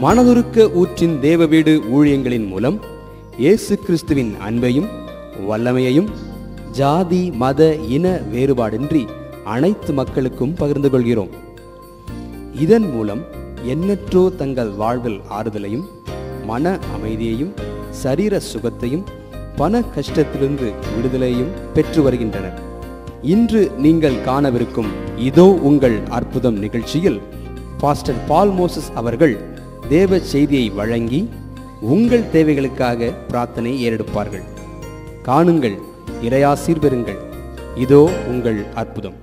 மனதுருக்க ஊற்றின் தேவ வீடு ஊழியங்களின் மூலம் இயேசு கிறிஸ்துவின் அன்பையும் வல்லமையையும் ஜாதி மத இன வேறுபாடின்றி அனைத்து மக்களுக்கும் பகிர்ந்து கொள்கிறோம் இதன் மூலம் எண்ணற்றோ தங்கள் வாழ்வில் ஆறுதலையும் மன அமைதியையும் சரீர சுகத்தையும் பண கஷ்டத்திலிருந்து விடுதலையும் பெற்று வருகின்றனர் இன்று நீங்கள் காணவிருக்கும் இதோ உங்கள் அற்புதம் நிகழ்ச்சியில் பாஸ்டர் பால் மோசஸ் அவர்கள் தேவ செய்தியை வழங்கி உங்கள் தேவைகளுக்காக பிரார்த்தனை ஏறெடுப்பார்கள் காணுங்கள் இறையாசீர் பெறுங்கள் இதோ உங்கள் அற்புதம்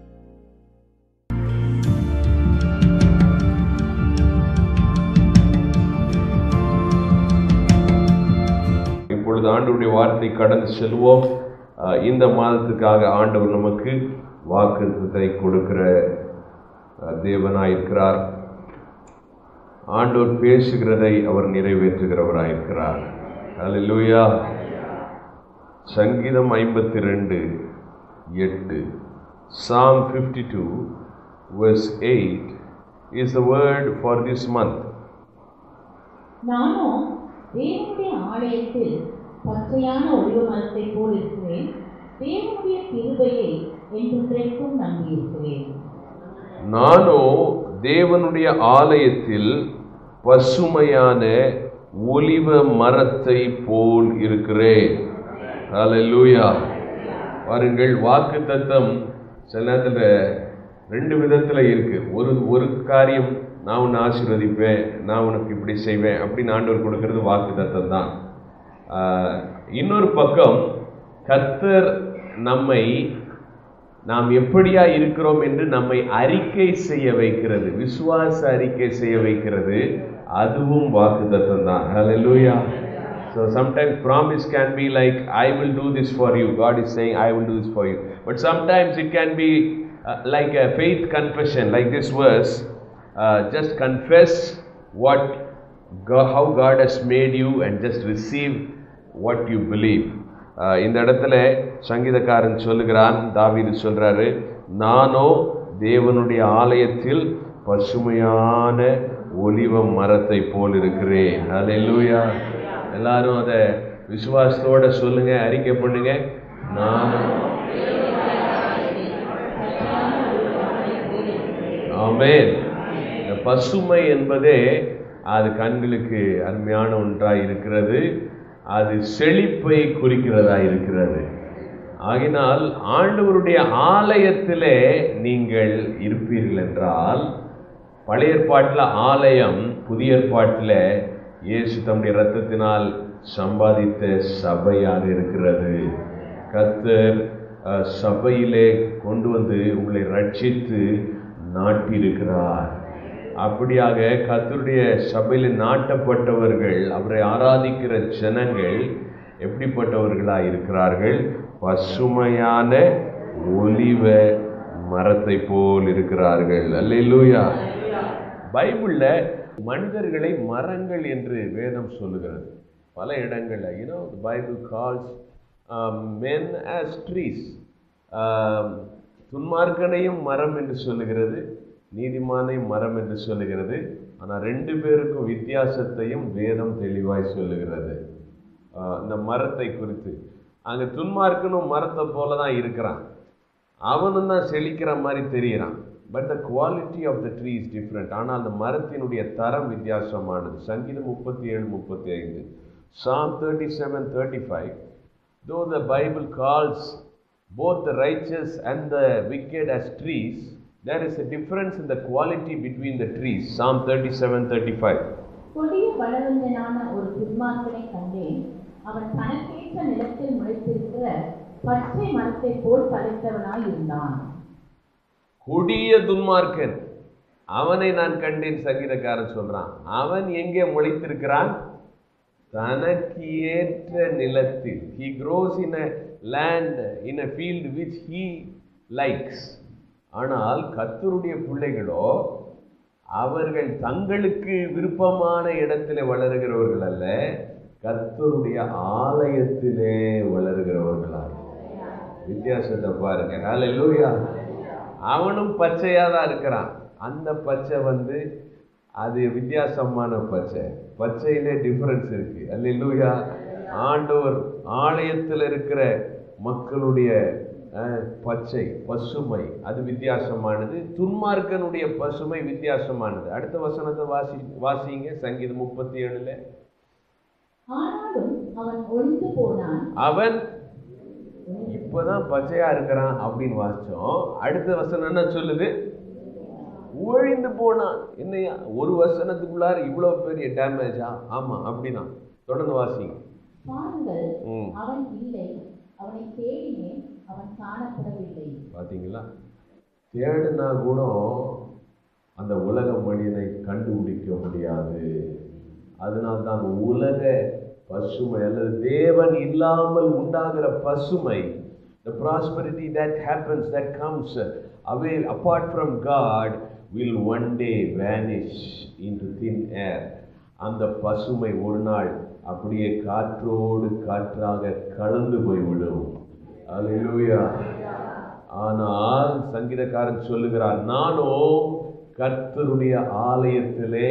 இப்பொழுது ஆண்டவருடைய வார்த்தை கடந்து செல்வோம் அஹ் இந்த மாதத்துக்காக ஆண்டவர் நமக்கு வாக்குத்தத்தை கொடுக்கிற அஹ், தேவனாயிருக்கிறார் ஆண்டவர் பேசுகிறதை அவர் நிறைவேற்றுகிறவராயிருக்கிறார் அல்லேலூயா சங்கீதம் ஐம்பத்தி ரெண்டு எட்டு Psalm 52 verse 8 is the word for this month. நானோ தேவனுடைய ஆலயத்தில் பச்சையான ஒளிவ மரத்தை போல் இருக்கிறேன் தேவனுடைய கிருபையை என்றென்றைக்கும் நம்பியிருக்கிறேன் நானோ தேவனுடைய ஆலயத்தில் பசுமையான ஒலிவ மரத்தை போல் இருக்கிறேன் ஹalleluya பாருங்கள் வாக்கு தத்தம் சில நேரத்தில் ரெண்டு விதத்தில் இருக்கு ஒரு ஒரு காரியம் நான் உன்னை ஆசீர்வதிப்பேன் நான் உனக்கு இப்படி செய்வேன் அப்படின்னு ஆண்டவர் கொடுக்கறது வாக்கு தத்தம் தான் ஆஹ், இன்னொரு பக்கம் கர்த்தர் நம்மை நாம் எப்படியா இருக்கிறோம் என்று நம்மை அறிக்கை செய்ய வைக்கிறது விசுவாச அறிக்கை செய்ய வைக்கிறது அதுவும் வாக்குத்தத்தம் தான் ஹalleluya so sometimes promise can be like i will do this for you god is saying i will do this for you but sometimes it can be uh, like a faith confession like this verse uh, just confess what God, how god has made you and just receive what you believe ஆஹ் இந்த இடத்துல சங்கீதக்காரன் சொல்லுகிறான் தாவீது சொல்றாரு நானோ தேவனுடைய ஆலயத்தில் பசுமையான ஒலிவ மரத்தை போல் இருக்கிறேன் அல்லேலூயா எல்லாரும் அதை விசுவாசத்தோட சொல்லுங்க அறிக்கை பண்ணுங்க நானும் ஆமென் இந்த பசுமை என்பதே அது கண்களுக்கு அருமையான ஒன்றாய் இருக்கிறது அது செழிப்பை குறிக்கிறதா இருக்கிறது ஆகினால் ஆண்டவருடைய ஆலயத்திலே நீங்கள் இருப்பீர்கள் என்றால் பழைய ஏற்பாட்டில் ஆலயம் புதிய ஏற்பாட்டில் இயேசு தம்முடைய இரத்தத்தினால் சம்பாதித்த சபையாக இருக்கிறது கர்த்தர் அஹ், சபையிலே கொண்டு வந்து உங்களை ரட்சித்து நாட்டியிருக்கிறார் அப்படியாக கர்த்தருடைய சபையில் நாட்டப்பட்டவர்கள் அவரை ஆராதிக்கிற ஜனங்கள் எப்படிப்பட்டவர்களாக இருக்கிறார்கள் பசுமையான ஒலிவ மரத்தை போல் இருக்கிறார்கள் அல்லேலூயா பைபிள்ல மனிதர்களை மரங்கள் என்று வேதம் சொல்லுகிறது பல இடங்கள்ல you know Bible calls men as trees துன்மார்க்கனையும் மரம் என்று சொல்லுகிறது நீதிமானையும் மரம் என்று சொல்லுகிறது ஆனால் ரெண்டு பேருக்கும் வித்தியாசத்தையும் வேதம் தெளிவாய் சொல்லுகிறது ஆஹ் இந்த மரத்தை குறித்து அங்கே துன்மார்க்கனும் மரத்தை போல தான் இருக்கிறான் அவனும் தான் செழிக்கிற மாதிரி தெரிகிறான் but the quality of the tree is different ஆனால் அந்த மரத்தினுடைய தரம் வித்தியாசமானது சங்கீதம் முப்பத்தி ஏழு முப்பத்தி ஐந்து Psalm thirty seven thirty five though the Bible calls both the righteous and the wicked as trees, there is a difference in the quality between the trees. Psalm 37 35. கொடிய பலவந்தனான ஒரு துன்மார்க்கனை கண்டேன் அவன் தனக்கேற்ற நிலத்தில் முளைத்திருக்கிற பச்சை மரத்தை போல் தலைத்தவனாய் இருந்தான் கொடிய துன்மார்க்கன் அவனை நான் கண்டேன் சங்கீதக்காரன் சொல்றான் அவன் எங்கே முளைத்திருக்கிறான் தனக்கு ஏற்ற நிலத்தில் he grows in a land in a field which he likes ஆனால் கர்த்தருடைய பிள்ளைகளோ அவர்கள் தங்களுக்கு விருப்பமான இடத்திலே வளருகிறவர்கள் அல்ல கர்த்தருடைய ஆலயத்திலே வளருகிறவர்களாக வித்தியாசத்தை பாருங்க ஹalleluya அவனும் பச்சையாக தான் இருக்கிறான் அந்த பச்சை வந்து அது வித்தியாசமான பச்சை பச்சையிலே டிஃபரன்ஸ் இருக்கு அல்லேலூயா ஆண்டவர் ஆலயத்தில் இருக்கிற மக்களுடைய அஹ், பச்சை பசுமை அது வித்தியாசமானது துன்மார்க்கனுடைய பசுமை வித்தியாசமானது அடுத்த வசனத்தை வாசி வாசிங்க சங்கீதம் முப்பத்தி ஏழுல ஆனாலும் அவன் ஒளிந்து போனான் அவன் இப்பதான் பச்சையா இருக்கிறான் அப்படின்னு வாசிச்சோம் அடுத்த வசனம் என்ன சொல்லுது ஒழிந்து போனான் என்னையா ஒரு வசனத்துக்குள்ளார இவ்வளவு பெரிய டேமேஜா ஆமா அப்படிதான் தொடர்ந்து வாசிங்க பாருங்கள் ம் அவன் இல்லை அவனை தேடினேன் அவன் காணப்படவில்லை பாத்தீங்களா தேடினா கூட அந்த உலக மனிதனை கண்டுபிடிக்க முடியாது அதனால்தான் உலக பசுமை அல்லது தேவன் இல்லாமல் உண்டாகிற பசுமை the prosperity that happens that comes away apart from God will one day vanish into thin air அந்த பசுமை ஒரு நாள் அப்படியே காற்றோடு காற்றாக கலந்து போய்விடும் அல்லேலூயா ஆனால் சங்கீதக்காரன் சொல்லுகிறார் நானோ கர்த்தருடைய ஆலயத்திலே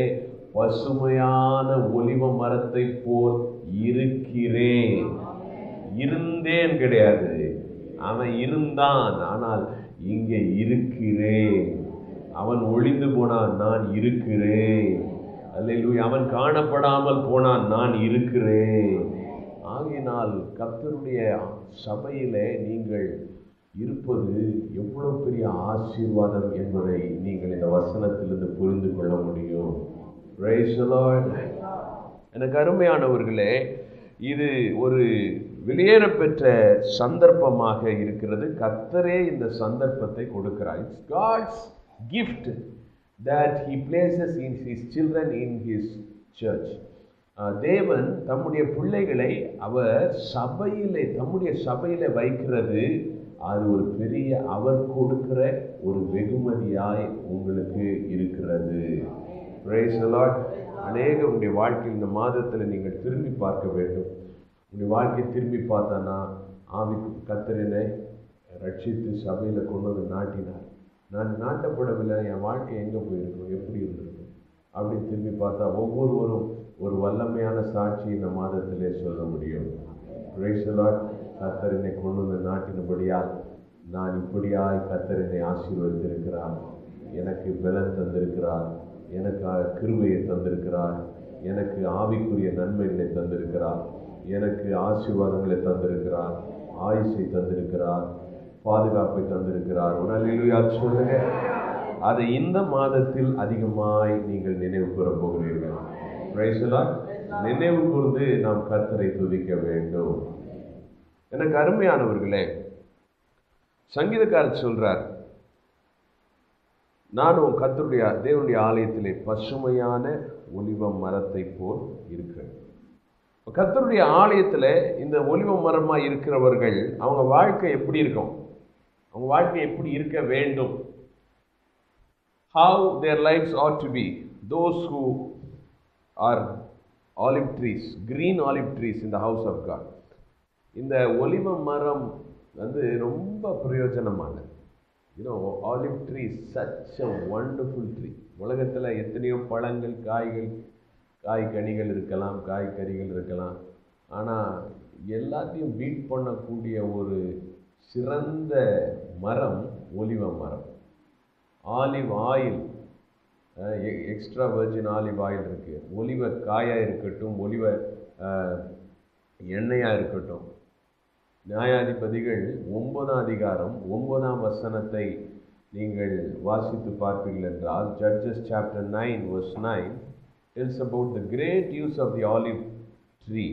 பசுமையான ஒலிவ மரத்தை போல் இருக்கிறேன் இருந்தேன் கிடையாது அவன் இருந்தான் ஆனால் இங்கே இருக்கிறேன் அவன் ஒளிந்து போனான் நான் இருக்கிறேன் அல்லேலூயா அவன் காணப்படாமல் போனான் நான் இருக்கிறேன் ஆகையினால் கர்த்தருடைய சபையிலே நீங்கள் இருப்பது எவ்வளவு பெரிய ஆசீர்வாதம் என்பதை நீங்கள் இந்த வசனத்திலிருந்து புரிந்து கொள்ள முடியும் Praise the Lord. எனக்கு அருமையானவர்களே இது ஒரு வெளியேறப்பெற்ற சந்தர்ப்பமாக இருக்கிறது கர்த்தரே இந்த சந்தர்ப்பத்தை கொடுக்கிறார் it's God's gift that he places in his children in his church ah தேவன் தம்முடைய பிள்ளைகளை அவர் சபையிலே தம்முடைய சபையிலே வைக்கிறது அது ஒரு பெரிய அவர் கொடுக்கிற ஒரு வெகுமதியாய் உங்களுக்கு இருக்கிறது Praise the Lord. அநேக உங்களுடைய வாழ்க்கையில் இந்த மாதத்தில் நீங்கள் திரும்பி பார்க்க வேண்டும் உங்களுடைய வாழ்க்கையை திரும்பி பார்த்தானா ஆவி கத்தரினை ரட்சித்து சபையில் கொண்டு வந்து நாட்டினார் நான் நாட்டப்படவில்லை என் வாழ்க்கை எங்கே போயிருக்கும் எப்படி இருந்திருக்கும் அப்படின்னு திரும்பி பார்த்தா ஒவ்வொருவரும் ஒரு வல்லமையான சாட்சி இந்த மாதத்திலே சொல்ல முடியும் Praise the Lord. கர்த்தர் என்னை கொண்டு வந்து நாட்டினபடியால் நான் இப்படியாய் கர்த்தர் என்னை ஆசீர்வதித்திருக்கிறார் எனக்கு பலன் தந்திருக்கிறார் எனக்கு கிருபையை தந்திருக்கிறார் எனக்கு ஆவிக்குரிய நன்மைகளை தந்திருக்கிறார் எனக்கு ஆசீர்வாதங்களை தந்திருக்கிறார் ஆயுசை தந்திருக்கிறார் பாதுகாப்பை தந்திருக்கிறார் ஒரு அல்லேலூயா சொல்லுங்க அதை இந்த மாதத்தில் அதிகமாய் நீங்கள் நினைவு கூற போகிறீர்கள் Praise the Lord. நினைவு கூர்ந்து நாம் கர்த்தரை துதிக்க வேண்டும் எனக்கு அருமையானவர்களே சங்கீதக்காரர் சொல்றார் நானும் கர்த்தருடைய தேவனுடைய ஆலயத்திலே பசுமையான ஒலிவ மரத்தை போல் இருக்கிறேன் கர்த்தருடைய ஆலயத்துல இந்த ஒலிவ மரமா இருக்கிறவர்கள் அவங்க வாழ்க்கை எப்படி இருக்கும் அவங்க வாழ்க்கை எப்படி இருக்க வேண்டும் how their lives ought to be those who are olive trees green olive trees in the house of god இந்த ஒலிவ மரம் வந்து ரொம்ப பிரயோஜனமானது you know olive tree such a wonderful tree உலகத்தில் எத்தனையோ பழங்கள் காய்கள் காய்கனிகள் இருக்கலாம் காய்கறிகள் இருக்கலாம் ஆனால் எல்லாத்தையும் பீட் பண்ணக்கூடிய ஒரு சிறந்த மரம் ஒலிவ மரம் olive oil extra virgin olive oil இருக்குது ஒலிவ காயாக இருக்கட்டும் ஒலிவ எண்ணெயாக இருக்கட்டும் நியாயாதிபதிகள் ஒன்பதாம் அதிகாரம் ஒன்பதாம் வசனத்தை நீங்கள் வாசித்து பார்ப்பீர்கள் என்றால் Judges chapter nine verse nine tells about the great use of the olive tree.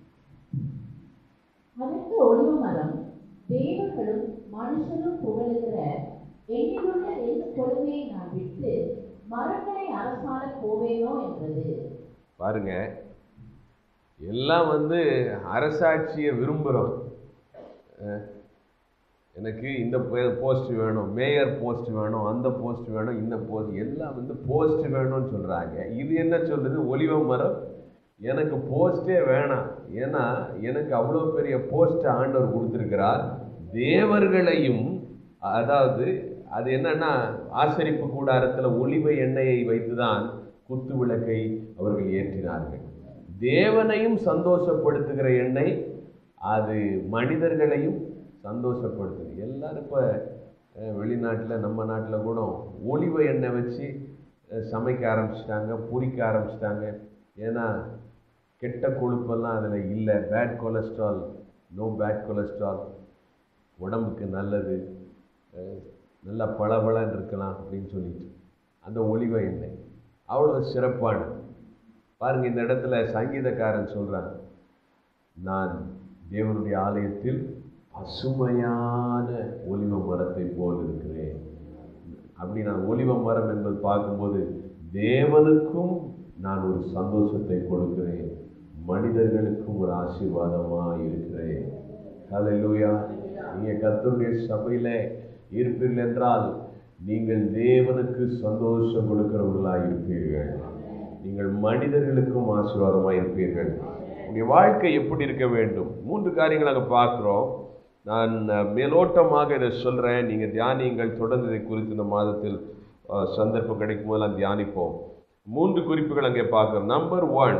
அதற்கு ஒளிவு மரம் தேவர்களும் மனுஷரும் புகழுகிற என்னிலுள்ள எந்த கொடுமையை நான் விட்டு மரங்களை அரசாண போவேனோ என்றது பாருங்க எல்லாம் வந்து அரசாட்சியை விரும்புகிறோம் அஹ், எனக்கு இந்த போஸ்ட் வேணும் மேயர் போஸ்ட் வேணும் அந்த போஸ்ட் வேணும் இந்த போஸ்ட் எல்லாம் வந்து போஸ்ட் வேணும்னு சொல்கிறாங்க இது என்ன சொல்றது ஒலிவ மரம் எனக்கு போஸ்டே வேணாம் ஏன்னா எனக்கு அவ்வளோ பெரிய போஸ்ட் ஆண்டவர் கொடுத்துருக்கிறார் தேவர்களையும் அதாவது அது என்னன்னா ஆசரிப்பு கூடாரத்தில் ஒளிவ எண்ணெயை வைத்து தான் குத்து விளக்கை அவர்கள் ஏற்றினார்கள் தேவனையும் சந்தோஷப்படுத்துகிற எண்ணெய் அது மனிதர்களையும் சந்தோஷப்படுத்துது எல்லாரும் இப்போ வெளிநாட்டில் நம்ம நாட்டில் கூட ஒலிவ எண்ணெய் வச்சு அஹ், சமைக்க ஆரம்பிச்சிட்டாங்க பொரிக்க ஆரம்பிச்சிட்டாங்க ஏன்னா கெட்ட கொழுப்பெல்லாம் அதில் இல்லை bad cholesterol no bad cholesterol உடம்புக்கு நல்லது அஹ், நல்லா பளபளன்னு இருக்கலாம் அப்படின்னு சொல்லிட்டு அந்த ஒலிவ எண்ணெய் அவ்வளோ சிறப்பானது பாருங்க இந்த இடத்துல சங்கீதக்காரன் சொல்றான் நான் தேவனுடைய ஆலயத்தில் பசுமையான ஒலிவ மரத்தை போல் இருக்கிறேன் அப்படி நான் ஒலிவ மரம் என்பது பார்க்கும்போது தேவனுக்கும் நான் ஒரு சந்தோஷத்தை கொடுக்கிறேன் மனிதர்களுக்கும் ஒரு ஆசீர்வாதமா இருக்கிறேன் ஹalleluya நீங்க கர்த்தருடைய சபையில இருப்பீர்கள் என்றால் நீங்கள் தேவனுக்கு சந்தோஷம் கொடுக்கிறவர்களாய் இருப்பீர்கள் நீங்கள் மனிதர்களுக்கும் ஆசீர்வாதமாக இருப்பீர்கள் உங்களுடைய வாழ்க்கை எப்படி இருக்க வேண்டும் மூன்று காரியங்கள் நாங்கள் பார்க்குறோம் நான் அஹ், மேலோட்டமாக இதை சொல்கிறேன் நீங்கள் தியானியுங்கள் தொடர்ந்து இதை குறித்து இந்த மாதத்தில் அஹ், சந்தர்ப்பம் கிடைக்கும் போதெல்லாம் தியானிப்போம் மூன்று குறிப்புகள் அங்கே பார்க்குறோம் நம்பர் ஒன்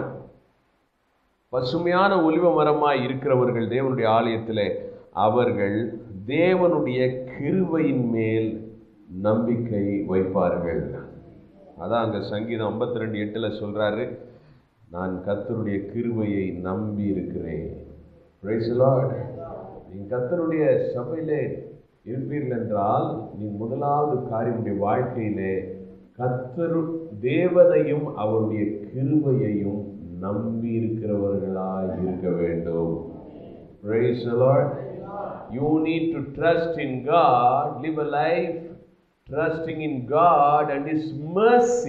பசுமையான ஒலிவ மரமாய் இருக்கிறவர்கள் தேவனுடைய ஆலயத்திலே அவர்கள் தேவனுடைய கிருபையின் மேல் நம்பிக்கை வைப்பார்கள் அதான் அங்கே சங்கீதம் 52 ரெண்டு எட்டில் சொல்கிறாரு நான் கர்த்தருடைய கிருபையை நம்பி இருக்கிறேன் Praise the Lord. நீ கர்த்தருடைய சபையிலே இருப்பீர்கள் என்றால் நீ முதலாவது காரியம் உடைய வாழ்க்கையிலே கர்த்தரு தேவனையும் அவருடைய கிருபையையும் நம்பி இருக்கிறவர்களாய் இருக்க வேண்டும் Praise the Lord. You need to trust in God, live a life trusting in God and His mercy.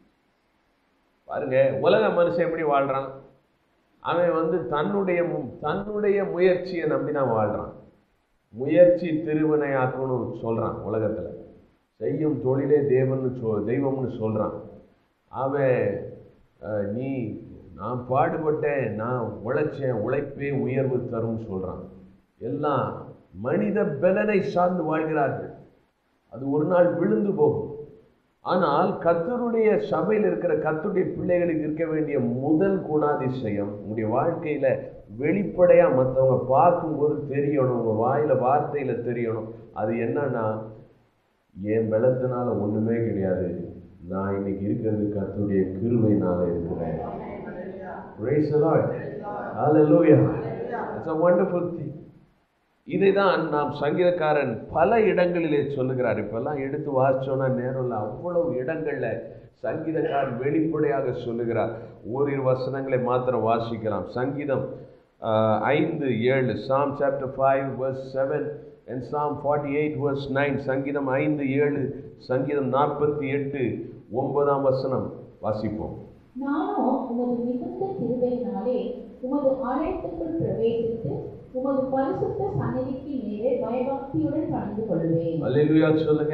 பாருங்க உலக மனுஷன் எப்படி வாழ்றான் அவன் வந்து தன்னுடைய மு- தன்னுடைய முயற்சியை நம்பி தான் வாழ்றான் முயற்சி திருவினையாக்கணும்னு சொல்றான் உலகத்துல செய்யும் தொழிலே தேவன்னு சொ தெய்வம்னு சொல்றான் அவன் அஹ், நீ நான் பாடுபட்டேன் நான் உழைச்சேன் உழைப்பே உயர்வு தரும்னு சொல்றான் எல்லாம் மனித பலனை சார்ந்து வாழ்கிறார்கள் அது ஒரு நாள் விழுந்து போகும் ஆனால் கர்த்தருடைய சபையில் இருக்கிற கர்த்தருடைய பிள்ளைகளுக்கு இருக்க வேண்டிய முதல் குணாதிசயம் உங்களுடைய வாழ்க்கையில வெளிப்படையா மற்றவங்க பார்க்கும்போது தெரியணும் உங்க வாயில வார்த்தையில தெரியணும் அது என்னன்னா என் பலத்தினால ஒண்ணுமே கிடையாது நான் இன்னைக்கு இருக்கிறது கர்த்தருடைய கிருபையினால இருக்கிறேன் Praise the Lord. Hallelujah. It's a wonderful thing. இதை தான் நாம் சங்கீதக்காரன் பல இடங்களிலே சொல்லுகிறார் இப்பெல்லாம் எடுத்து வாசிச்சோன்னா நேரம் இல்லை அவ்வளவு இடங்கள்ல சங்கீதக்காரன் வெளிப்படையாக சொல்லுகிறார் ஓரிரு வசனங்களை மாத்திரம் வாசிக்கலாம் சங்கீதம் ஆஹ், ஐந்து ஏழு psalm chapter five verse seven and psalm forty eight verse nine சங்கீதம் ஐந்து ஏழு சங்கீதம் நாற்பத்தி எட்டு ஒன்பதாம் வசனம் வாசிப்போம் நானோ உமது மிகுந்த கிருபையினாலே உமது ஆலயத்துக்குள் பிரவேசித்து உமது பரிசுத்த சந்நிதிக்கு நேரே பயபக்தியுடன் பணிந்து கொள்வேன் அல்லேலூயா சொல்லுங்க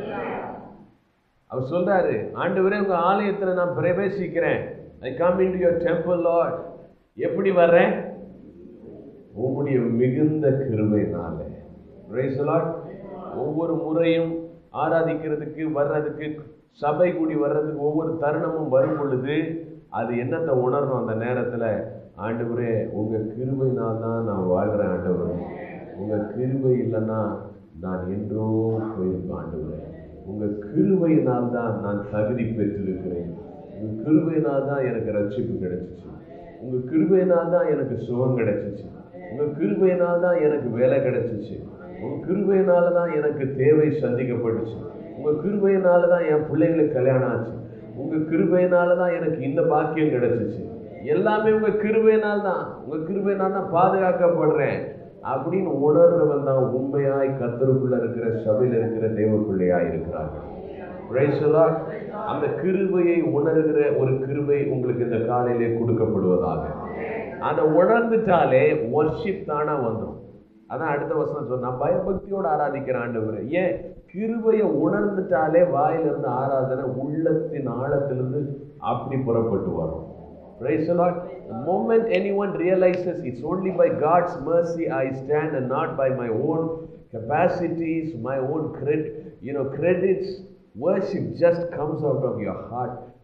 அவர் சொல்றாரு ஆண்டவரே உங்க ஆலயத்துல நான் பிரவேசிக்கிறேன் I come into your temple lord எப்படி வர்றேன் உம்முடைய மிகுந்த கிருபையினாலே Praise the Lord. ஒவ்வொரு முறையும் ஆராதிக்கிறதுக்கு வர்றதுக்கு சபை கூடி வர்றதுக்கு ஒவ்வொரு தருணமும் வரும் பொழுது அது என்னத்தை உணரணும் அந்த நேரத்துல ஆண்டவரே உங்க கிருபையினால் தான் நான் வாழ்கிறேன் ஆண்டவரே உங்க கிருபை இல்லைன்னா நான் என்றோ போயிருப்பேன் ஆண்டவரே உங்க கிருபையினால் தான் நான் தகுதி பெற்றிருக்கிறேன் உங்க கிருபையினால் தான் எனக்கு ரட்சிப்பு கிடைச்சிச்சு உங்க கிருபையினால் தான் எனக்கு சுகம் கிடைச்சிச்சு உங்க கிருபையினால் தான் எனக்கு வேலை கிடைச்சிச்சு உங்க கிருபையினால தான் எனக்கு தேவை சந்திக்கப்பட்டுச்சு உங்க கிருபையினால தான் என் பிள்ளைங்களுக்கு கல்யாணம் ஆச்சு உங்க கிருபையினால தான் எனக்கு இந்த பாக்கியம் கிடைச்சிச்சு எல்லாமே உங்க கிருபையினால் தான் உங்க கிருபையினால் தான் பாதுகாக்கப்படுறேன் அப்படின்னு உணர்றவன் தான் உண்மையாய் கத்தருக்குள்ள இருக்கிற சபையில் இருக்கிற தேவ பிள்ளையாய் இருக்கிறார்கள் Praise the Lord. அந்த கிருபையை உணர்கிற ஒரு கிருபை உங்களுக்கு இந்த காலையிலே கொடுக்கப்படுவதாக அதை உணர்ந்துட்டாலே ஒர்ஷிப் தானா வந்துடும் அதான் அடுத்த வசனம் சொன்னா பயபக்தியோடு ஆராதிக்கிற ஆண்டவர் ஏன் கிருபையை உணர்ந்துட்டாலே வாயிலிருந்து ஆராதனை உள்ளத்தின் ஆழத்திலிருந்து அப்படி புறப்பட்டு வரும் Praise the Lord. The moment anyone realizes it's only by God's mercy I stand and not by my own capacities, my own credit, you know, credits, worship just comes out of your heart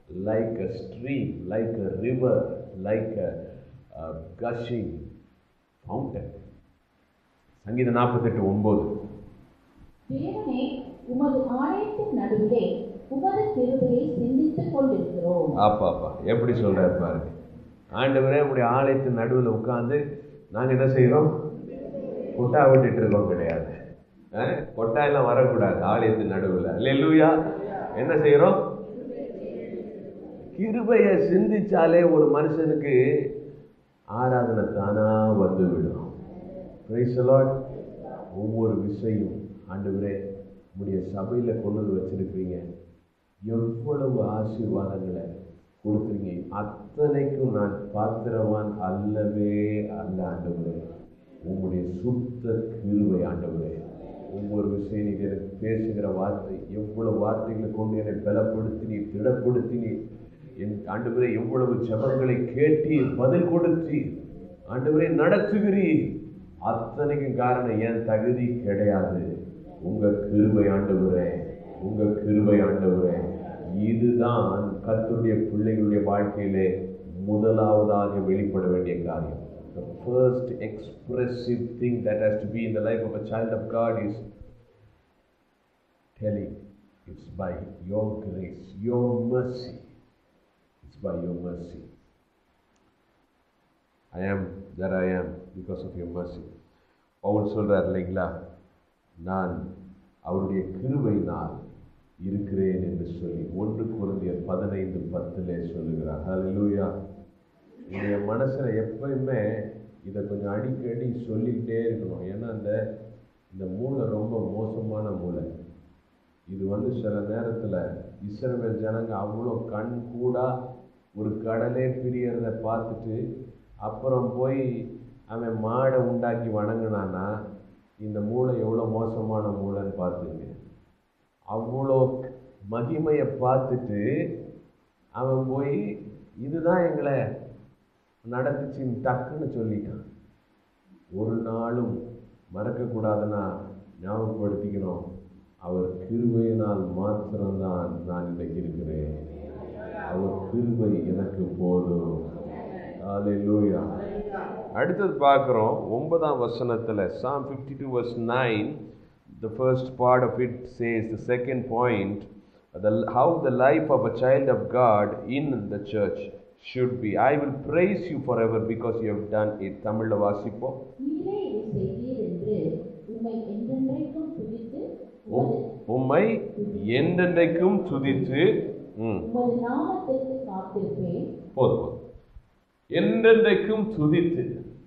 like a stream, like a river, like a, a gushing fountain. சங்கீதம் நாற்பத்தெட்டு ஒன்பது தேவனே உமது ஆலயத்தின் நடுவிலே உமது கிருபையை சிந்தித்துக் கொண்டிருக்கிறோம் ஆப்பா அப்பா எப்படி சொல்றாரு பாருங்க ஆண்டவரே உடைய ஆலயத்தின் நடுவில் உட்கார்ந்து நாங்க என்ன செய்றோம் கொட்டா விட்டுட்டு இருக்கோம் கிடையாது அஹ், கொட்டா எல்லாம் வரக்கூடாது ஆலயத்தின் நடுவில் லெல்லுயா என்ன செய்றோம் கிருபையை சிந்திச்சாலே ஒரு மனுஷனுக்கு ஆராதனை தானா வந்து விடும் Praise the Lord. ஒவ்வொரு விஷயம் ஆண்டவரே உடைய சபையில கொண்டு வந்து வச்சிருக்கிறீங்க எவ்வளவு ஆசீர்வாதங்களை கொடுக்குறீங்க அத்தனைக்கும் நான் பாத்திரவான் அல்லவே அல்ல ஆண்டவரே உங்களுடைய சுத்த கிருபை ஆண்டவரே ஒவ்வொரு விஷயம் நீங்க எனக்கு பேசுகிற வார்த்தை எவ்வளவு வார்த்தைகளை கொண்டு என்னை பலப்படுத்தினி திடப்படுத்தினி என் ஆண்டவரே எவ்வளவு ஜெபங்களை கேட்டீர் பதில் கொடுத்தீர் ஆண்டவரே நடத்துகிறீர் அத்தனைக்கும் காரணம் என் தகுதி கிடையாது உங்க கிருபை ஆண்டவரே உங்க கிருபை ஆண்டவரே இதுதான் கர்த்தருடைய பிள்ளைகளுடைய வாழ்க்கையிலே முதலாவதாக வெளிப்பட வேண்டிய காரியம் The first expressive thing that has to be in the life of a child of God is telling it's by your grace, your mercy. It's by your mercy. I am that I am because of your mercy. Pavul சொல்றார் இல்லைங்களா நான் அவருடைய கிருபையினால் இருக்கிறேன் என்று சொல்லி ஒன்று குருந்திய பதினைந்து பத்திலே சொல்லுகிறார் ஹalleluya உடைய மனசுல எப்பயுமே இதை கொஞ்சம் அடிக்கடி சொல்லிக்கிட்டே இருக்கணும் ஏன்னா அந்த இந்த மூளை ரொம்ப மோசமான மூளை இது வந்து சில நேரத்தில் இஸ்ரவேல் ஜனங்க அவ்வளோ கண் கூடா ஒரு கடலே பிரியறத பார்த்துட்டு அப்புறம் போய் அவன் மாடை உண்டாக்கி வணங்கினான்னா இந்த மூளை எவ்வளோ மோசமான மூளைன்னு பார்த்துங்க அவ்வளோ மகிமையை பார்த்துட்டு அவன் போய் இதுதான் எங்களை நடந்துச்சின்னு டக்குன்னு சொல்லிட்டான் ஒரு நாளும் மறக்கக்கூடாதுன்னா ஞாபகப்படுத்திக்கணும் அவர் கிருபையினால் மாத்திரம்தான் நான் இன்றைக்கு இருக்கிறேன் அவர் கிருபை எனக்கு போதும் ஹalleluya அடுத்தது பார்க்குறோம் ஒன்பதாம் வசனத்தில் Psalm 52 verse 9 the first part of it says the second point the, how the life of a child of God in the church should be I will praise you forever because you have done it தமிழ்ல வாசிப்போம் நீரே இதை செய்தீர் என்று உம்மை என்றென்றைக்கும் துதித்து உம்- உம்மை என்றென்றைக்கும் துதித்து ம் உமது நாமத்திற்கு காத்திருப்பேன் போதும் போதும். என்றென்றைக்கும் துதித்து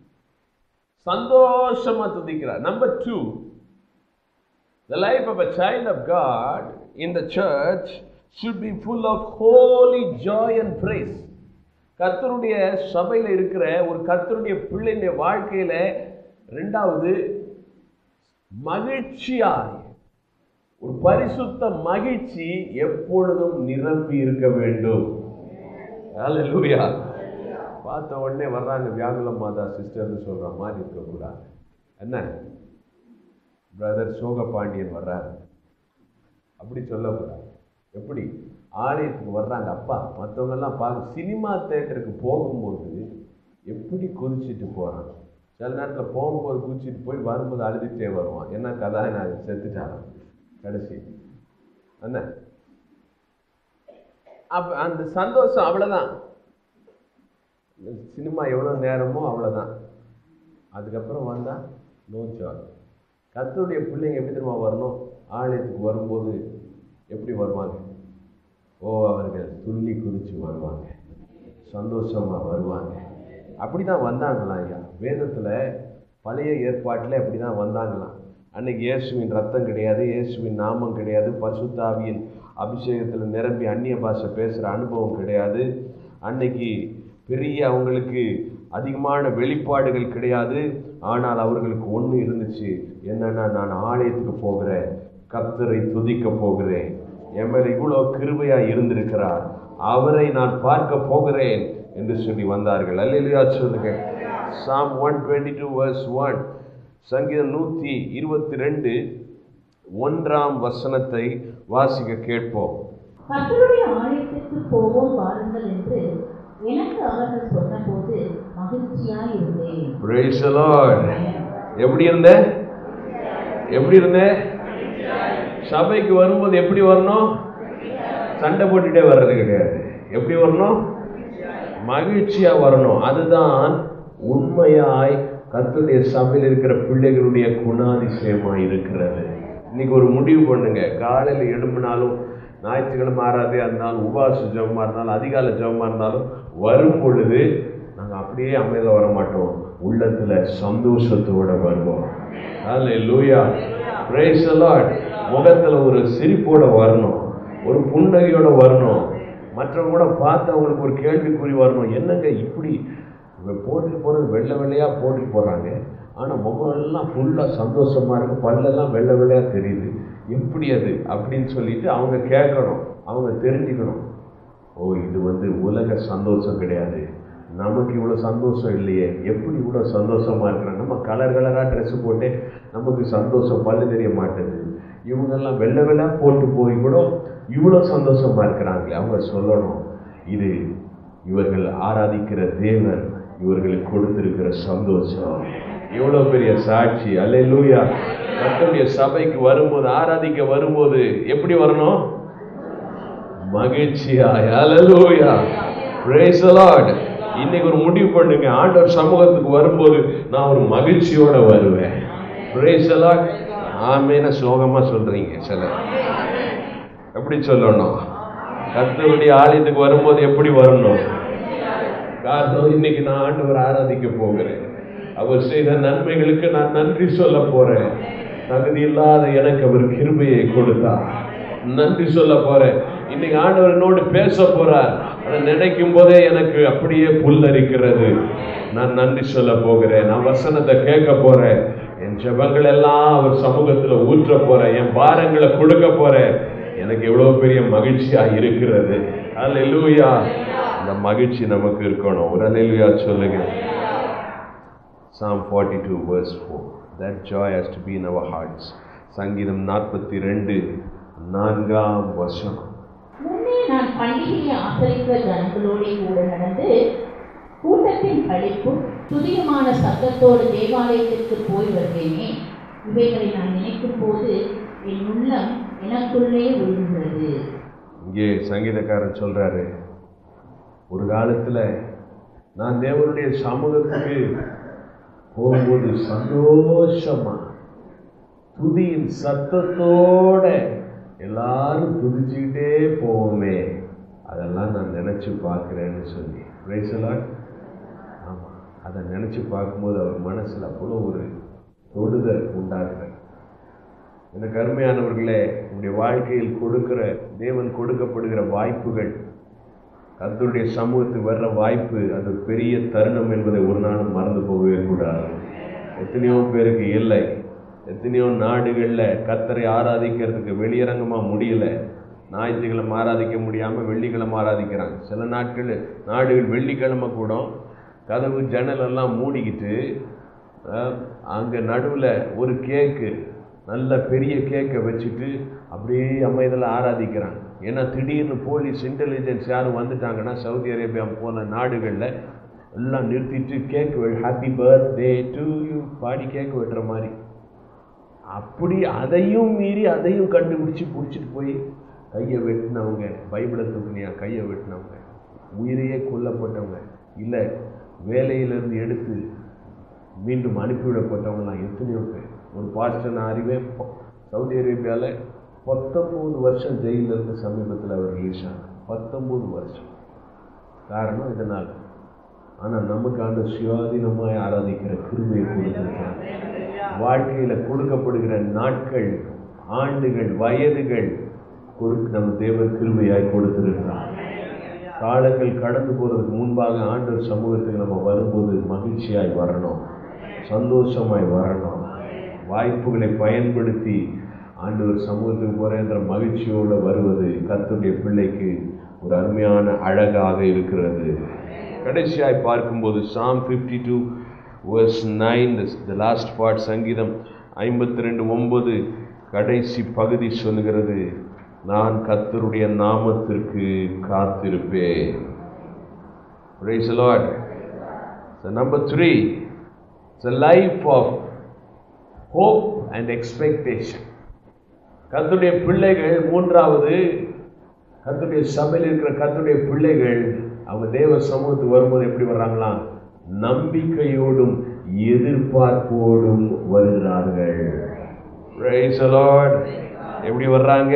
சந்தோஷமா துதிக்கிறார் number two The life of a child of God in the church should be full of holy joy and praise. கர்த்தருடைய சபையில் இருக்கிற ஒரு கர்த்தருடைய பிள்ளைடைய வாழ்க்கையில ரெண்டாவது மகிழ்ச்சியாய் ஒரு பரிசுத்த மகிழ்ச்சி எப்பொழுதும் நிரம்பி இருக்க வேண்டும் ஹalleluya பார்த்த உடனே வர்றாங்க வியாகுல மாதா சிஸ்டர்னு சொல்ற மாதிரி இருக்கக்கூடாது என்ன பிரதர் சோகபாண்டியன் வர்றாரு அப்படி சொல்லக்கூடாது எப்படி ஆலயத்துக்கு வர்றாங்க அப்பா மற்றவங்கெல்லாம் பார்க்க சினிமா தேட்டருக்கு போகும்போது எப்படி குதிச்சிட்டு போகிறான் சில நேரத்தில் போகும்போது குதிச்சிட்டு போய் வரும்போது அழுதுகிட்டே வருவான் என்ன கதாநாயகன் செத்துட்டான் கடைசி என்ன அப்ப அந்த சந்தோஷம் அவ்வளோதான் சினிமா எவ்வளோ நேரமோ அவ்வளோதான் அதுக்கப்புறம் வந்தால் நோ ஜாய் கர்த்தருடைய பிள்ளைங்க எப்படி தெரியுமா வரணும் ஆலயத்துக்கு வரும்போது எப்படி வருவாங்க ஓ அவர்கள் துள்ளி குதிச்சு வருவாங்க சந்தோஷமா வருவாங்க அப்படி தான் வந்தாங்களாம் ஐயா வேதத்தில் பழைய ஏற்பாட்டில் அப்படி தான் வந்தாங்களாம் அன்னைக்கு இயேசுவின் ரத்தம் கிடையாது இயேசுவின் நாமம் கிடையாது பரிசுத்தாவியின் அபிஷேகத்தில் நிரம்பி அந்நிய பாஷை பேசுகிற அனுபவம் கிடையாது அன்னைக்கு பெரிய அவங்களுக்கு அதிகமான வெளிப்பாடுகள் கிடையாது ஆனால் அவர்களுக்கு ஒன்று இருந்துச்சு என்னன்னா நான் ஆலயத்துக்கு போகிறேன் கர்த்தரை துதிக்க போகிறேன் என் மேல இவ்வளோ கிருபையா இருந்திருக்கிறார் அவரை நான் பார்க்க போகிறேன் என்று சொல்லி வந்தார்கள் அல்லையா சொல்லுங்க psalm one twenty two verse one சங்கீதம் நூற்றி இருபத்தி ரெண்டு ஒன்றாம் வசனத்தை வாசிக்க கேட்போம் கர்த்தருடைய ஆலயத்திற்கு போவோம் வாருங்கள் என்று எனக்கு அவர்கள் சொன்னபோது மகிழ்ச்சியாய் இருந்தேன் Praise the Lord. எப்படி இருந்த எப்படி இருந்த சபைக்கு வரும்போது எப்படி வரணும் சண்டை போட்டுட்டே வர்றது கிடையாது எப்படி வரணும் மகிழ்ச்சியா வரணும் அதுதான் உண்மையாய் கர்த்தருடைய சபையில் இருக்கிற பிள்ளைகளுடைய குணாதிசயமாய் இருக்கிறது இன்னைக்கு ஒரு முடிவு பண்ணுங்க காலையில் எழும்பினாலும் ஞாயிற்றுக்கிழமை ஆறாதே இருந்தாலும் உபவாச ஜெபமா இருந்தாலும் அதிகாலை ஜெபமா இருந்தாலும் வரும் பொழுது நாங்கள் அப்படியே அமைதியில் வர மாட்டோம் உள்ளத்துல சந்தோஷத்தோட வருவோம் லூயா பிரைஸ் லார்ட் முகத்துல ஒரு சிரிப்போட வரணும் ஒரு புன்னகையோட வரணும் மற்றவங்க கூட பார்த்து அவங்களுக்கு ஒரு கேள்விக்குறி வரணும் என்னங்க இப்படி இவ போட்டுட்டு போகிறது வெள்ளை வெள்ளையாக போட்டுட்டு போகிறாங்க ஆனால் முகம் எல்லாம் ஃபுல்லாக சந்தோஷமாக இருக்கு பல்லெல்லாம் வெள்ளை வெள்ளையாக தெரியுது எப்படி அது அப்படின்னு சொல்லிட்டு அவங்க கேட்கணும் அவங்க தெரிஞ்சுக்கணும் ஓ இது வந்து உலக சந்தோஷம் கிடையாது நமக்கு இவ்வளோ சந்தோஷம் இல்லையே எப்படி இவ்வளோ சந்தோஷமா இருக்கிறாங்க நம்ம கலர் கலராக ட்ரெஸ் போட்டு நமக்கு சந்தோஷம் பல்லு தெரிய மாட்டேது இவங்கெல்லாம் வெள்ளை வெள்ளை போட்டு போய் கூட இவ்வளோ சந்தோஷமா இருக்கிறாங்களே அவங்க சொல்லணும் இது இவர்கள் ஆராதிக்கிற தேவன் இவர்களுக்கு கொடுத்திருக்கிற சந்தோஷம் எவ்வளோ பெரிய சாட்சி அல்லேலூயா கர்த்தருடைய சபைக்கு வரும்போது ஆராதிக்க வரும்போது எப்படி வரணும் மகிழ்ச்சியாய் அல்லேலூயா praise the lord இன்னைக்கு ஒரு முடிவு பண்ணுங்க ஆண்டவர் சமூகத்துக்கு வரும்போது நான் ஒரு மகிழ்ச்சியோட வருவேன் praise the lord ஆமேன சோகமா சொல்றீங்க சிலர் எப்படி சொல்லணும் கர்த்தருடைய ஆலயத்துக்கு வரும்போது எப்படி வரணும் காரணம் இன்னைக்கு நான் ஆண்டவர் ஆராதிக்க போகிறேன் அவர் செய்த நன்மைகளுக்கு நான் நன்றி சொல்ல போறேன் தகுதி இல்லாத எனக்கு அவர் கிருபையை கொடுத்தார் நன்றி சொல்ல போறேன் இன்னைக்கு ஆண்டவர் என்னோடு பேச போறார் அதை நினைக்கும் போதே எனக்கு அப்படியே புல்லரிக்கிறது நான் நன்றி சொல்ல போகிறேன் நான் வசனத்தை கேட்க போறேன் என் ஜெபங்கள் எல்லாம் அவர் சமூகத்துல ஊற்ற போறேன் என் பாரங்களை கொடுக்க போறேன் எனக்கு எவ்வளவு பெரிய மகிழ்ச்சியா இருக்கிறது அல்லேலூயா இந்த மகிழ்ச்சி நமக்கு இருக்கணும் ஒரு அல்லேலூயா சொல்லுங்க Psalm 42 verse 4 that joy has to be in our hearts சங்கீதம் நாற்பத்தி ரெண்டு நான்காம் வசனம் முன்னே நான் பண்டிகையை ஆசரிக்கிற ஜனங்களோடே கூட நடந்து கூட்டத்தின் கழிப்பும் துதியமான சத்தத்தோடு தேவாலயத்திற்கு போய் வருவேனே இவைகளை நான் நினைக்கும் போது என் உள்ளம் எனக்குள்ளே விழுகிறது இங்கே சங்கீதக்காரன் சொல்றாரு ஒரு காலத்துல நான் தேவனுடைய சமூகத்துக்கு போகும்போது சந்தோஷமா துதியின் சத்தத்தோட எல்லாரும் துதிச்சுக்கிட்டே போவோமே அதெல்லாம் நான் நினைச்சு பார்க்கிறேன்னு சொல்லி பிரைசலாட் ஆமா அதை நினைச்சு பார்க்கும்போது அவர் மனசுல அவ்வளோ ஒரு தொடுதல் உண்டாகுது எனக்கு அருமையானவர்களே உங்களுடைய வாழ்க்கையில் கொடுக்கிற தேவன் கொடுக்கப்படுகிற வாய்ப்புகள் கர்த்தருடைய சமூகத்துக்கு வர்ற வாய்ப்பு அது ஒரு பெரிய தருணம் என்பதை ஒரு நாளும் மறந்து போகவே கூடாது எத்தனையோ பேருக்கு இல்லை எத்தனையோ நாடுகளில் கர்த்தரை ஆராதிக்கிறதுக்கு வெளியரங்கமாக முடியல ஞாயிற்றுக்கிழமை ஆராதிக்க முடியாமல் வெள்ளிக்கிழமை ஆராதிக்கிறாங்க சில நாட்கள் நாடுகள் வெள்ளிக்கிழமை கூட கதவு ஜன்னல் எல்லாம் மூடிக்கிட்டு அங்கே நடுவில் ஒரு கேக்கு நல்ல பெரிய கேக்கை வச்சுட்டு அப்படியே அமைதியில் ஆராதிக்கிறாங்க ஏன்னா திடீர்னு போலீஸ் இன்டெலிஜென்ஸ் யாரும் வந்துட்டாங்கன்னா சவுதி அரேபியா போன நாடுகளில் எல்லாம் நிறுத்திட்டு cake happy birthday to you பாடி கேக் வெட்டுற மாதிரி அப்படி அதையும் மீறி அதையும் கண்டுபிடிச்சி பிடிச்சிட்டு போய் கையை வெட்டினவங்க பைபிளை தூக்குனியா கையை வெட்டினவங்க உயிரையே கொல்லப்பட்டவங்க இல்லை வேலையிலிருந்து எடுத்து மீண்டும் அனுப்பிவிடப்பட்டவங்களாம் எத்தனையோ பேர் ஒரு பாஸ்டர் நான் அறிவேன் ப- சவுதி அரேபியாவில் பத்தொம்போது வருஷம் ஜெயிலில் இருந்து சமீபத்தில் அவர் ரிலீஸ் ஆனார் பத்தொம்போது வருஷம் காரணம் இதனால் ஆனால் நமக்கு ஆண்டு சுயாதீனமாய் ஆராதிக்கிற கிருபையை கொடுத்திருக்கிறார் வாழ்க்கையில் கொடுக்கப்படுகிற நாட்கள் ஆண்டுகள் வயதுகள் கொடுக்க நம்ம தேவன் கிருபையாய் கொடுத்திருக்கிறார் காலங்கள் கடந்து போறதுக்கு முன்பாக ஆண்டவர் சமூகத்துக்கு நம்ம வரும்போது மகிழ்ச்சியாய் வரணும் சந்தோஷமாய் வரணும் வாய்ப்புகளை பயன்படுத்தி ஆண்டவர் சமூகத்துக்கு போறேன்ற மகிழ்ச்சியோடு வருவது கர்த்தருடைய பிள்ளைக்கு ஒரு அருமையான அழகாக இருக்கிறது கடைசியாய் பார்க்கும்போது psalm fifty two verse nine the last part சங்கீதம் ஐம்பத்தி ரெண்டு ஒன்பது கடைசி பகுதி சொல்லுகிறது நான் கர்த்தருடைய நாமத்திற்கு காத்திருப்பேன் Praise the Lord. So number three, it's a life of hope and expectation. கர்த்தருடைய பிள்ளைகள் மூன்றாவது கர்த்தருடைய சபையில் இருக்கிற கர்த்தருடைய பிள்ளைகள் அவங்க தேவ சமூகத்துக்கு வரும்போது எப்படி வர்றாங்களாம் நம்பிக்கையோடும் எதிர்பார்ப்போடும் வருகிறார்கள் Praise the Lord. எப்படி வர்றாங்க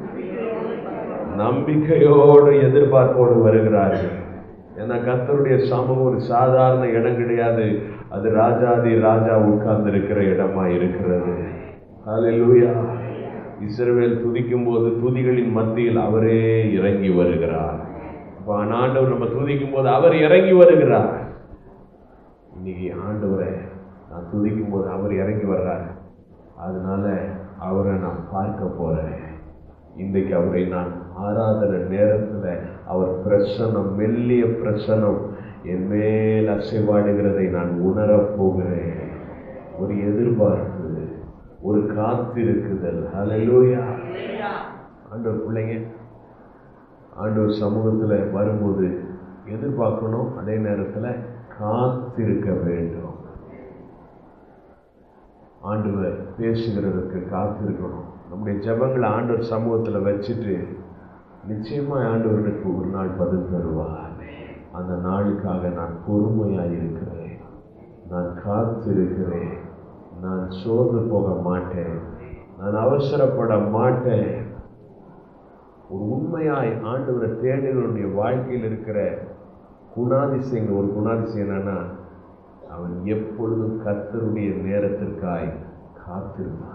நம்பிக்கையோடு எதிர்பார்ப்போடு வருகிறார்கள் ஏன்னா கர்த்தருடைய சமூகம் ஒரு சாதாரண இடம் கிடையாது அது ராஜாதி ராஜா உட்கார்ந்து இருக்கிற இடமா இருக்கிறது ஹalleluya இஸ்ரவேல் துதிக்கும் போது துதிகளின் மத்தியில் அவரே இறங்கி வருகிறார் அப்ப ஆண்டவர் நம்ம துதிக்கும் போது அவர் இறங்கி வருகிறார் இன்னைக்கு ஆண்டவரை நான் துதிக்கும் போது அவர் இறங்கி வர்றார் அதனால அவரை நான் பார்க்க போறேன் இன்றைக்கு அவரை நான் ஆராதனை நேரத்தில் அவர் பிரசனம் மெல்லிய பிரசனம் என் மேல் அசைவாடுகிறதை நான் உணரப் போகிறேன் ஒரு எதிர்பார்ப்பு ஒரு காத்திருக்குதல் ஹalleluya ஆண்டவர் பிள்ளைங்க ஆண்டவர் சமூகத்தில் வரும்போது எதிர்பார்க்கணும் அதே நேரத்தில் காத்திருக்க வேண்டும் ஆண்டவர் பேசுகிறதுக்கு காத்திருக்கணும் நம்முடைய ஜெபங்களை ஆண்டவர் சமூகத்தில் வச்சுட்டு நிச்சயமாக ஆண்டவருக்கு ஒரு நாள் பதில் தருவார் அந்த நாளுக்காக நான் பொறுமையாக இருக்கிறேன் நான் காத்திருக்கிறேன் நான் சோர்ந்து போக மாட்டேன் நான் அவசரப்பட மாட்டேன் ஒரு உண்மையாய் ஆண்டவரை தேடுகளுடைய வாழ்க்கையில் இருக்கிற குணாதிசயங்கள் ஒரு குணாதிசயம் என்னன்னா அவன் எப்பொழுதும் கர்த்தருடைய நேரத்திற்காய் காத்திருப்பான்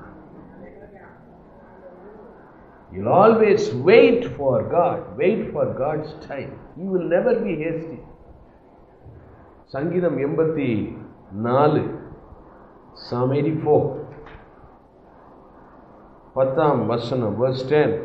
You'll always wait for God. Wait for God's time. You will never be hasty. சங்கீதம் எண்பத்தி நாலு Psalm 84 பத்தாம் வசனம் verse 10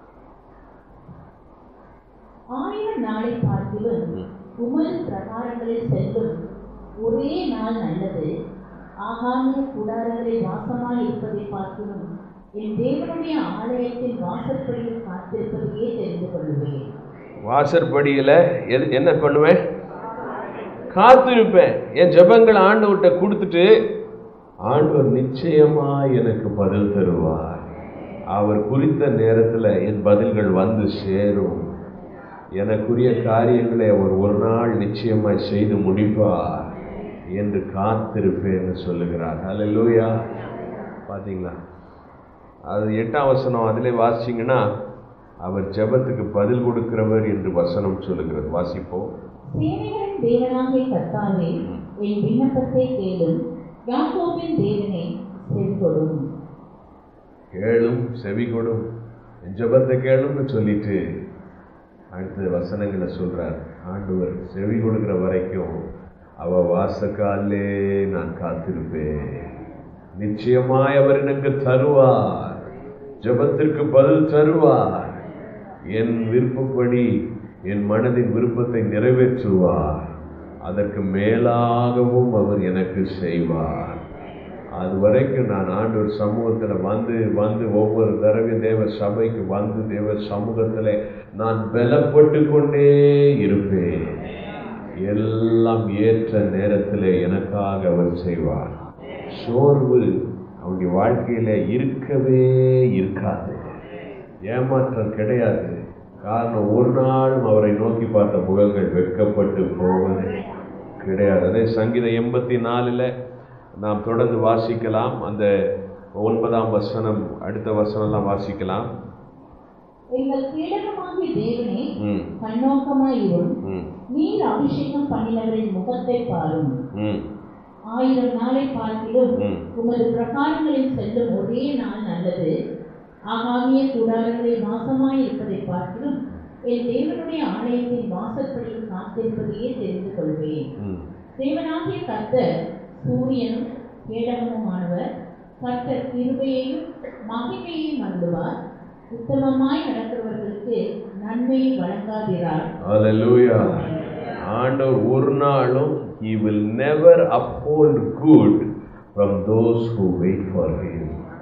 ஆயிரம் நாளை பார்க்கிலும் உமது பிரகாரங்களில் செல்லும் ஒரே நாள் நல்லது ஆகாமிய கூடாரங்களில் வாசமாய் இருப்பதை பார்க்கிலும் என் தேவனுடைய ஆலயத்தின் வாசற்படியில் காத்திருப்பதையே தெரிந்து கொள்வேன் வாசற்படியில் எது என்ன பண்ணுவேன் காத்திருப்பேன் என் ஜெபங்கள் ஆண்டவர்கிட்ட கொடுத்துட்டு ஆண்டவர் நிச்சயமா எனக்கு பதில் தருவார் அவர் குறித்த நேரத்தில் என் பதில்கள் வந்து சேரும் எனக்குரிய காரியங்களை அவர் ஒரு நாள் நிச்சயமாய் செய்து முடிப்பார் என்று காத்திருப்பேன்னு சொல்லுகிறார் ஹalleluya பாத்தீங்களா அது எட்டாம் வசனம் அதிலே வாசிச்சிங்கன்னா அவர் ஜெபத்துக்கு பதில் கொடுக்கிறவர் என்று வசனம் சொல்லுகிறது வாசிப்போம் சேனைகளின் தேவனாகிய கர்த்தாவே என் விண்ணப்பத்தை கேளும் யாக்கோபின் தேவனே செவிகொடும் கேளும் செவி கொடும் என் ஜெபத்தை கேளும்னு சொல்லிட்டு அடுத்த வசனங்களை சொல்றார் ஆண்டவர் செவி கொடுக்கிற வரைக்கும் அவ வாசக்காலே நான் காத்திருப்பேன் நிச்சயமாய் அவர் எனக்கு தருவார் ஜெபத்திற்கு பதில் தருவார் என் விருப்பப்படி என் மனதின் விருப்பத்தை நிறைவேற்றுவார் அதற்கு மேலாகவும் அவர் எனக்கு செய்வார் அது வரைக்கும் நான் ஆண்டவர் சமூகத்தில் வந்து வந்து ஒவ்வொரு தடவையும் தேவ சபைக்கு வந்து தேவ சமூகத்தில் நான் பலப்பட்டு கொண்டே இருப்பேன் எல்லாம் ஏற்ற நேரத்தில் எனக்காக அவர் செய்வார் சோர்வு அவனுடைய வாழ்க்கையில இருக்கவே இருக்காது ஏமாற்றம் கிடையாது காரணம் ஒரு நாளும் அவரை நோக்கி பார்த்த முகங்கள் வெட்கப்பட்டு போவது கிடையாது அதே சங்கீதம் எண்பத்தி நாலில் நாம் தொடர்ந்து வாசிக்கலாம் அந்த ஒன்பதாம் வசனம் அடுத்த வசனம்லாம் வாசிக்கலாம் எங்கள் கீழகமாகிய தேவனே ம் கண்ணோக்கமாயிரும் ம் நீர் அபிஷேகம் பண்ணினவரின் முகத்தை பாரும் ம் ஆயிரம் நாளை பார்க்கிலும் ம். உமது பிரகாரங்களில் செல்லும் ஒரே நாள் நல்லது ஆகாமிய கூடாரங்களில் வாசமாய் இருப்பதை பார்க்கிலும் என் தேவனுடைய ஆலயத்தின் வாசற்படியில் காத்திருப்பதையே தெரிந்து கொள்வேன் ம் தேவனாகிய கர்த்தர் சூரியனும் கேடகமுமானவர் கர்த்தர் கிருபையையும் மகிமையையும் அருளுவார் உத்தமமாய் நடக்கிறவர்களுக்கு நன்மையை வழங்காதிரார் Hallelujah. ஆண்டவர் ஒரு நாளும் he will never uphold good from those who wait for him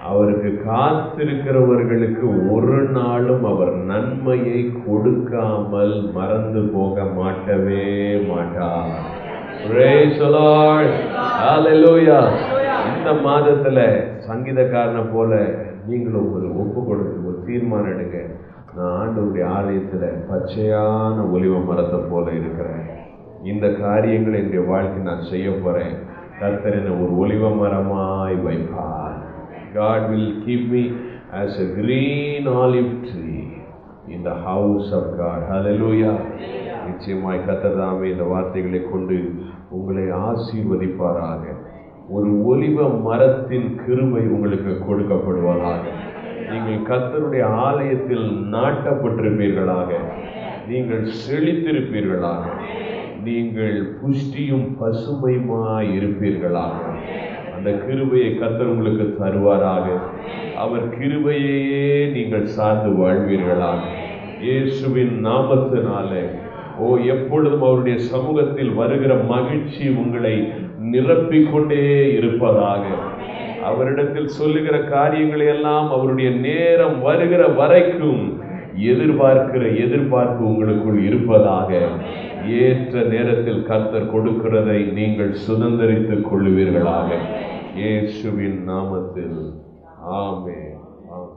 அவருக்கு காத்திருக்கிறவர்களுக்கு ஒரு நாளும் அவர் நன்மையை கொடுக்காமல் மறந்து போக மாட்டவே மாட்டார் Praise the Lord. Hallelujah. இந்த மாதத்துல சங்கீதக்காரனை போல நீங்களும் ஒரு ஒப்பு கொடுத்து ஒரு தீர்மானம் எடுங்க நான் ஆண்டவருடைய ஆலயத்துல பச்சையான ஒலிவ மரத்தை போல இருக்கிறேன் இந்த காரியங்களை என்னுடைய வாழ்க்கை நான் செய்ய போறேன் கர்த்தர் என்னை ஒரு ஒலிவ மரமாய் வைப்பார் God will keep me as a green olive tree in the house of God. Hallelujah. நிச்சயமாய் கத்ததாமே இந்த வார்த்தைகளை கொண்டு உங்களை ஆசீர்வதிப்பாராக ஒரு ஒலிவ மரத்தின் கிருபை உங்களுக்கு கொடுக்கப்படுவதாக நீங்கள் கத்தருடைய ஆலயத்தில் நாட்டப்பட்டிருப்பீர்களாக நீங்கள் செழித்திருப்பீர்களாக நீங்கள் புஷ்டியும் பசுமையுமாய் இருப்பீர்களாக அந்த கிருபையை கத்தர் உங்களுக்கு தருவாராக அவர் கிருபையையே நீங்கள் சார்ந்து வாழ்வீர்களாக இயேசுவின் நாமத்தினாலே ஓ எப்பொழுதும் அவருடைய சமூகத்தில் வருகிற மகிழ்ச்சி உங்களை நிரப்பிக் கொண்டே இருப்பதாக அவரிடத்தில் சொல்லுகிற காரியங்களை எல்லாம் அவருடைய நேரம் வருகிற வரைக்கும் எதிர்பார்க்கிற எதிர்பார்ப்பு உங்களுக்குள் இருப்பதாக ஏற்ற நேரத்தில் கர்த்தர் கொடுக்கிறதை நீங்கள் சுதந்திரித்துக் கொள்ளுவீர்களாக இயேசுவின் நாமத்தில் ஆமே ஆமே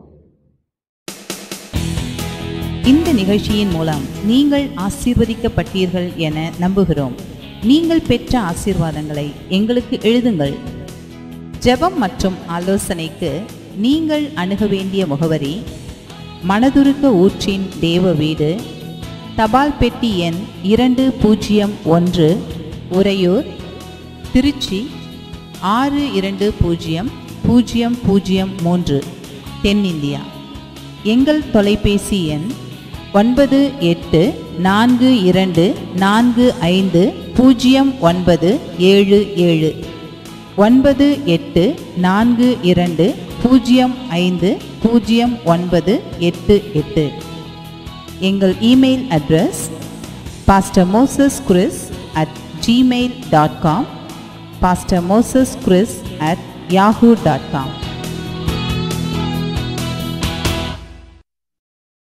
இந்த நிகழ்ச்சியின் மூலம் நீங்கள் ஆசீர்வதிக்கப்பட்டீர்கள் என நம்புகிறோம் நீங்கள் பெற்ற ஆசீர்வாதங்களை எங்களுக்கு எழுதுங்கள் ஜெபம் மற்றும் ஆலோசனைக்கு நீங்கள் அணுக வேண்டிய முகவரி மனதுருக்க ஊற்றின் தேவ வீடு தபால் பெட்டி எண் இரண்டு பூஜ்ஜியம் ஒன்று உறையூர் திருச்சி ஆறு இரண்டு பூஜ்ஜியம் பூஜ்ஜியம் பூஜ்ஜியம் மூன்று தென்னிந்தியா எங்கள் தொலைபேசி எண் ஒன்பது எட்டு நான்கு இரண்டு நான்கு ஐந்து பூஜ்ஜியம் ஒன்பது ஏழு ஏழு ஒன்பது எட்டு நான்கு இரண்டு பூஜ்ஜியம் ஐந்து பூஜ்ஜியம் ஒன்பது எட்டு எட்டு எங்கள் email address pastor Moses Chris at Gmail dot com pastor Moses Chris at Yahoo dot com